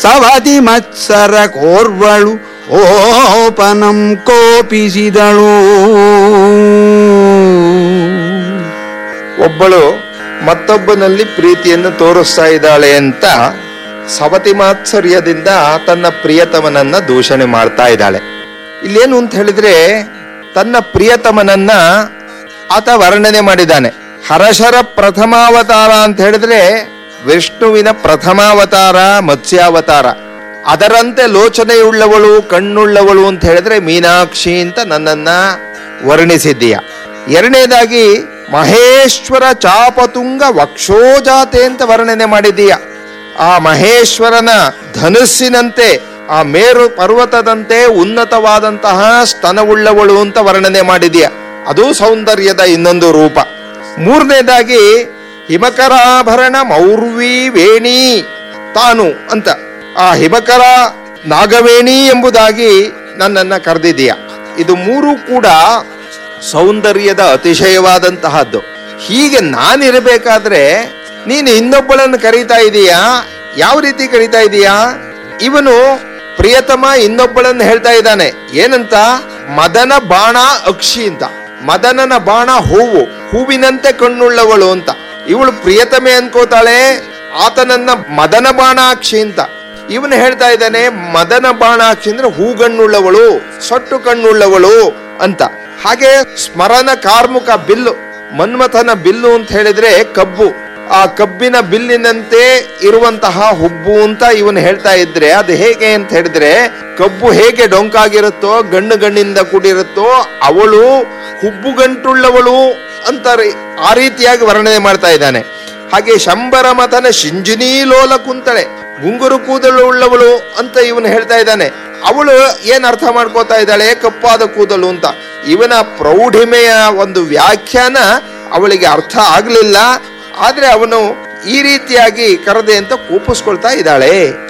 ಸವತಿ ಮತ್ಸರ ಕೋರ್ವಳು ಓಪನಂ ಕೋಪಿಸಿದಳು ಒಬ್ಬಳು ಮತ್ತೊಬ್ಬನಲ್ಲಿ ಪ್ರೀತಿಯನ್ನು ತೋರಿಸ್ತಾ ಇದ್ದಾಳೆ ಅಂತ ಸವತಿ ಮಾತ್ಸರ್ಯದಿಂದ ತನ್ನ ಪ್ರಿಯತಮನನ್ನ ದೂಷಣೆ ಮಾಡ್ತಾ ಇದ್ದಾಳೆ ಇಲ್ಲೇನು ಅಂತ ಹೇಳಿದ್ರೆ ತನ್ನ ಪ್ರಿಯತಮನನ್ನ ಆತ ವರ್ಣನೆ ಮಾಡಿದ್ದಾನೆ ಹರಶರ ಪ್ರಥಮಾವತಾರ ಅಂತ ಹೇಳಿದ್ರೆ ವಿಷ್ಣುವಿನ ಪ್ರಥಮಾವತಾರ ಮತ್ಸ್ಯಾವತಾರ ಅದರಂತೆ ಲೋಚನೆಯುಳ್ಳವಳು ಕಣ್ಣುಳ್ಳವಳು ಅಂತ ಹೇಳಿದ್ರೆ ಮೀನಾಕ್ಷಿ ಅಂತ ನನ್ನನ್ನ ವರ್ಣಿಸಿದ್ದೀಯ ಎರಡನೇದಾಗಿ ಮಹೇಶ್ವರ ಚಾಪತುಂಗ ವಕ್ಷೋಜಾತೆ ಅಂತ ವರ್ಣನೆ ಮಾಡಿದ್ದೀಯ ಆ ಮಹೇಶ್ವರನ ಧನುಸ್ಸಿನಂತೆ ಆ ಮೇರು ಪರ್ವತದಂತೆ ಉನ್ನತವಾದಂತಹ ಸ್ತನವುಳ್ಳವಳು ಅಂತ ವರ್ಣನೆ ಮಾಡಿದೀಯ ಅದು ಸೌಂದರ್ಯದ ಇನ್ನೊಂದು ರೂಪ ಮೂರನೇದಾಗಿ ಹಿಮಕರಾಭರಣ ಮೌರ್ವಿ ವೇಣಿ ತಾನು ಅಂತ ಆ ಹಿಮಕರ ನಾಗವೇಣಿ ಎಂಬುದಾಗಿ ನನ್ನನ್ನ ಕರೆದಿದೀಯ ಇದು ಮೂರು ಕೂಡ ಸೌಂದರ್ಯದ ಅತಿಶಯವಾದಂತಹದ್ದು ಹೀಗೆ ನಾನಿರಬೇಕಾದ್ರೆ ನೀನು ಇನ್ನೊಬ್ಬಳನ್ನು ಕರೀತಾ ಇದೀಯಾ ಯಾವ ರೀತಿ ಕರೀತಾ ಇದೀಯಾ ಇವನು ಪ್ರಿಯತಮ ಇನ್ನೊಬ್ಬಳನ್ನು ಹೇಳ್ತಾ ಇದ್ದಾನೆ ಏನಂತ ಮದನ ಬಾಣ ಅಕ್ಷಿ ಅಂತ ಮದನನ ಬಾಣ ಹೂವು ಹೂವಿನಂತೆ ಕಣ್ಣುಳ್ಳವಳು ಅಂತ ಇವಳು ಪ್ರಿಯತಮೆ ಅನ್ಕೋತಾಳೆ ಆತನನ್ನ ಮದನ ಬಾಣಾಕ್ಷಿ ಅಂತ ಇವನು ಹೇಳ್ತಾ ಇದ್ದಾನೆ ಮದನ ಬಾಣಾಕ್ಷಿ ಅಂದ್ರೆ ಹೂಗಣ್ಣುಳ್ಳವಳು ಸೊಟ್ಟು ಕಣ್ಣುಳ್ಳವಳು ಅಂತ ಹಾಗೆ ಸ್ಮರಣ ಕಾರ್ಮುಕ ಬಿಲ್ಲು ಮನ್ಮಥನ ಬಿಲ್ಲು ಅಂತ ಹೇಳಿದ್ರೆ ಕಬ್ಬು ಆ ಕಬ್ಬಿನ ಬಿಲ್ಲಿನಂತೆ ಇರುವಂತಹ ಹುಬ್ಬು ಅಂತ ಇವನು ಹೇಳ್ತಾ ಇದ್ರೆ ಅದು ಹೇಗೆ ಅಂತ ಹೇಳಿದ್ರೆ ಕಬ್ಬು ಹೇಗೆ ಡೊಂಕಾಗಿರುತ್ತೋ ಗಣ್ಣು ಗಣ್ಣಿಂದ ಕೂಡಿರುತ್ತೋ ಅವಳು ಹುಬ್ಬು ಗಂಟುಳ್ಳವಳು ಅಂತ ರೀ- ಆ ರೀತಿಯಾಗಿ ವರ್ಣನೆ ಮಾಡ್ತಾ ಇದ್ದಾನೆ ಹಾಗೆ ಶಂಬರ ಮಥನ ಶಿಂಜಿನೀ ಲೋಲ ಕುಂತಳೆ ಗುಂಗುರು ಕೂದಲು ಉಳ್ಳವಳು ಅಂತ ಇವನು ಹೇಳ್ತಾ ಇದ್ದಾನೆ ಅವಳು ಏನ್ ಅರ್ಥ ಮಾಡ್ಕೋತಾ ಇದ್ದಾಳೆ ಕಪ್ಪಾದ ಕೂದಲು ಅಂತ ಇವನ ಪ್ರೌಢಿಮೆಯ ಒಂದು ವ್ಯಾಖ್ಯಾನ ಅವಳಿಗೆ ಅರ್ಥ ಆಗ್ಲಿಲ್ಲ ಆದ್ರೆ ಅವನು ಈ ರೀತಿಯಾಗಿ ಕರೆದೆ ಅಂತ ಕೂಪಿಸ್ಕೊಳ್ತಾ ಇದ್ದಾಳೆ